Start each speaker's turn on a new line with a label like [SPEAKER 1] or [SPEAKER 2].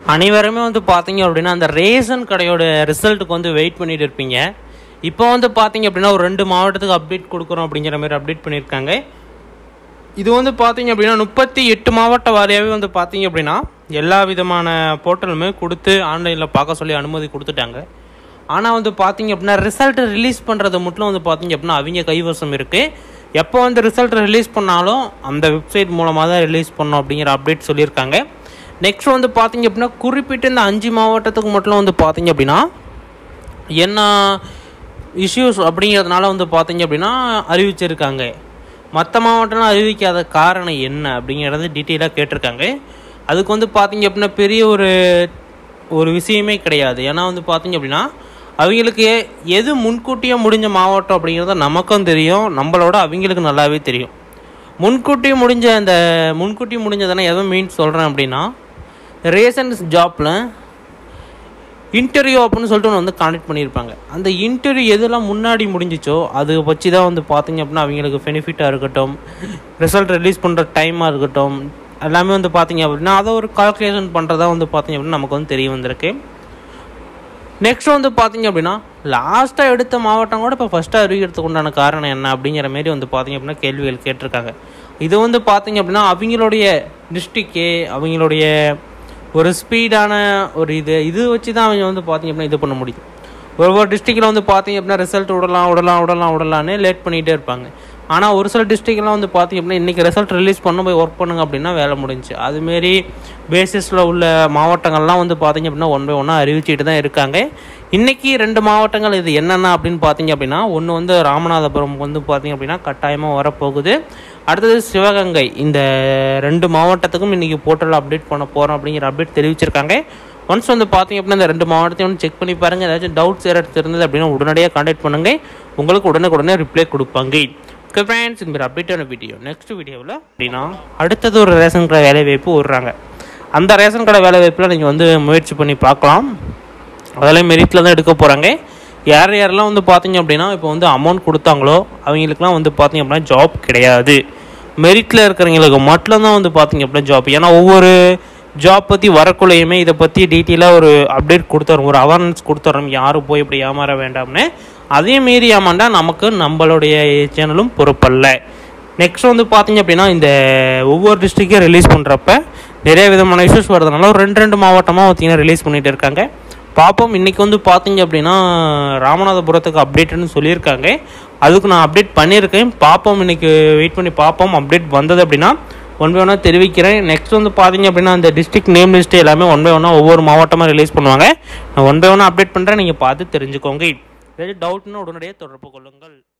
[SPEAKER 1] அனைவருமே வந்து பார்த்தீங்க அப்படின்னா அந்த ரேஷன் கடையோட ரிசல்ட்டுக்கு வந்து வெயிட் பண்ணிட்டு இருப்பீங்க இப்போ வந்து பார்த்தீங்க அப்படின்னா ஒரு ரெண்டு மாவட்டத்துக்கு அப்டேட் கொடுக்குறோம் அப்படிங்கிற மாதிரி அப்டேட் பண்ணியிருக்காங்க இது வந்து பார்த்தீங்க அப்படின்னா முப்பத்தி எட்டு மாவட்ட வாரியாகவே வந்து பார்த்தீங்க அப்படின்னா எல்லா விதமான போர்ட்டலுமே கொடுத்து ஆன்லைனில் பார்க்க சொல்லி அனுமதி கொடுத்துட்டாங்க ஆனால் வந்து பார்த்தீங்க அப்படின்னா ரிசல்ட் ரிலீஸ் பண்ணுறது மட்டும் வந்து பார்த்தீங்க அப்படின்னா அவங்க கைவசம் இருக்குது எப்போ வந்து ரிசல்ட் ரிலீஸ் பண்ணாலும் அந்த வெப்சைட் மூலமாக தான் ரிலீஸ் பண்ணோம் அப்படிங்கிற அப்டேட் சொல்லியிருக்காங்க நெக்ஸ்ட் வந்து பார்த்தீங்க அப்படின்னா குறிப்பிட்ட இந்த அஞ்சு மாவட்டத்துக்கு மட்டும் வந்து பார்த்தீங்க அப்படின்னா என்ன இஷ்யூஸ் அப்படிங்கிறதுனால வந்து பார்த்தீங்க அப்படின்னா அறிவிச்சிருக்காங்க மற்ற மாவட்டம்லாம் அறிவிக்காத காரணம் என்ன அப்படிங்கிறத டீட்டெயிலாக கேட்டிருக்காங்க அதுக்கு வந்து பார்த்தீங்க அப்படின்னா பெரிய ஒரு ஒரு விஷயமே கிடையாது ஏன்னா வந்து பார்த்தீங்க அப்படின்னா அவங்களுக்கு எ- எது முன்கூட்டியே முடிஞ்ச மாவட்டம் அப்படிங்கிறத நமக்கும் தெரியும் நம்மளோட அவங்களுக்கு நல்லாவே தெரியும் முன்கூட்டி முடிஞ்ச அந்த முன்கூட்டி முடிஞ்சதானே எதை மீன்ஸ் சொல்கிறேன் அப்படின்னா ரேஷன் ஜாப்பில் இன்டர்வியூ அப்படின்னு சொல்லிட்டு ஒன்று வந்து காண்டக்ட் பண்ணியிருப்பாங்க அந்த இன்டர்வியூ எதெல்லாம் முன்னாடி முடிஞ்சிச்சோ அது வச்சு தான் வந்து பார்த்தீங்க அப்படின்னா அவங்களுக்கு பெனிஃபிட்டாக இருக்கட்டும் ரிசல்ட் ரிலீஸ் பண்ணுற டைமாக இருக்கட்டும் எல்லாமே வந்து பார்த்தீங்க அப்படின்னா அதை ஒரு கால்குலேஷன் பண்ணுறதா வந்து பார்த்தீங்க அப்படின்னா நமக்கு வந்து தெரிய வந்திருக்கு நெக்ஸ்ட் வந்து பார்த்தீங்க அப்படின்னா லாஸ்ட்டாக எடுத்த மாவட்டம் கூட இப்போ ஃபஸ்ட்டாக அறிவிக்கிறதுக்கு உண்டான காரணம் என்ன அப்படிங்கிற மாரி வந்து பார்த்தீங்க அப்படின்னா கேள்விகள் கேட்டிருக்காங்க இது வந்து பார்த்தீங்க அப்படின்னா அவங்களுடைய டிஸ்ட்ரிக்கு அவங்களுடைய ஒரு ஸ்பீடான ஒரு இது இது வச்சு தான் அவங்க வந்து பார்த்தீங்க அப்படின்னா இது பண்ண முடியும் ஒவ்வொரு டிஸ்ட்ரிக்டில் வந்து பார்த்தீங்க அப்படின்னா ரிசல்ட் விடலாம் விடலாம் விடலாம் விடலான்னு லேட் பண்ணிகிட்டே இருப்பாங்க ஆனால் ஒரு சில டிஸ்ட்ரிக்ட்லாம் வந்து பார்த்தீங்க அப்படின்னா இன்றைக்கி ரிசல்ட் ரிலீஸ் பண்ண போய் ஒர்க் பண்ணுங்க அப்படின்னா வேலை முடிஞ்சு அதுமாரி பேசிஸில் உள்ள மாவட்டங்கள்லாம் வந்து பார்த்தீங்க அப்படின்னா ஒன் பை ஒன்னாக அறிவிச்சிட்டு தான் இருக்காங்க இன்றைக்கி ரெண்டு மாவட்டங்கள் இது என்னென்ன அப்படின்னு பார்த்தீங்க அப்படின்னா ஒன்று வந்து ராமநாதபுரம் வந்து பார்த்தீங்க அப்படின்னா கட்டாயமாக வரப்போகுது அடுத்தது சிவகங்கை இந்த ரெண்டு மாவட்டத்துக்கும் இன்றைக்கி போர்ட்டல் அப்டேட் பண்ண போகிறோம் அப்படிங்கிற அப்டேட் தெரிவிச்சிருக்காங்க ஒன்ஸ் வந்து பார்த்தீங்க அப்படின்னா இந்த ரெண்டு மாவட்டத்தையும் வந்து செக் பண்ணி பாருங்கள் ஏதாச்சும் டவுட்ஸ் ஏதாச்சும் இருந்தது அப்படின்னா உடனடியாக கான்டாக்ட் பண்ணுங்கள் உங்களுக்கு உடனுக்குடனே ரிப்ளை கொடுப்பாங்க ஓகே ஃப்ரெண்ட்ஸ் இந்த அப்டேட்டான வீடியோ நெக்ஸ்ட் வீடியோவில் அப்படின்னா அடுத்தது ஒரு ரேஷன் கடை வேலை வாய்ப்பு விடுறாங்க அந்த ரேஷன் கடை வேலை வாய்ப்பில் நீங்கள் வந்து முயற்சி பண்ணி பார்க்கலாம் அதெல்லாம் மெரிட்டில் தான் எடுக்க போகிறாங்க யார் யாரெல்லாம் வந்து பார்த்தீங்க அப்படின்னா இப்போ வந்து அமௌண்ட் கொடுத்தாங்களோ அவங்களுக்குலாம் வந்து பார்த்தீங்க அப்படின்னா ஜாப் கிடையாது மெரிட்டில் இருக்கிறவங்களுக்கு மட்டும்தான் வந்து பார்த்தீங்க அப்படின்னா ஜாப் ஏன்னா ஒவ்வொரு ஜாப் பற்றி வரக்குள்ளேயுமே இதை பற்றி டீட்டெயிலாக ஒரு அப்டேட் கொடுத்துறோம் ஒரு அவேர்னஸ் கொடுத்துறோம் யாரும் போய் இப்படி ஏமாற வேண்டாம்னு அதே மீறி ஏமாண்டா நமக்கு நம்மளுடைய சேனலும் பொறுப்பல்ல நெக்ஸ்ட் வந்து பார்த்தீங்க அப்படின்னா இந்த ஒவ்வொரு டிஸ்ட்ரிக்டையும் ரிலீஸ் பண்ணுறப்ப நிறைய விதமான இஷ்யூஸ் வரதுனால ஒரு ரெண்டு ரெண்டு மாவட்டமாக பார்த்தீங்கன்னா ரிலீஸ் பண்ணிட்டு இருக்காங்க பார்ப்போம் இன்றைக்கி வந்து பார்த்தீங்க அப்படின்னா ராமநாதபுரத்துக்கு அப்டேட்டுன்னு சொல்லியிருக்காங்க அதுக்கு நான் அப்டேட் பண்ணியிருக்கேன் பார்ப்போம் இன்றைக்கி வெயிட் பண்ணி பார்ப்போம் அப்டேட் வந்தது அப்படின்னா ஒன் பை ஒன்னாக தெரிவிக்கிறேன் நெக்ஸ்ட் வந்து பார்த்தீங்க அப்படின்னா அந்த டிஸ்ட்ரிக்ட் நேம் லிஸ்ட்டு எல்லாமே ஒன் பை ஒன்னாக ஒவ்வொரு மாவட்டமாக ரிலீஸ் பண்ணுவாங்க நான் ஒன் பை ஒன்னாக அப்டேட் பண்ணுறேன் நீங்கள் பார்த்து தெரிஞ்சுக்கோங்க ஏதாச்சும் டவுட்னா உடனடியாக தொடர்பு கொள்ளுங்கள்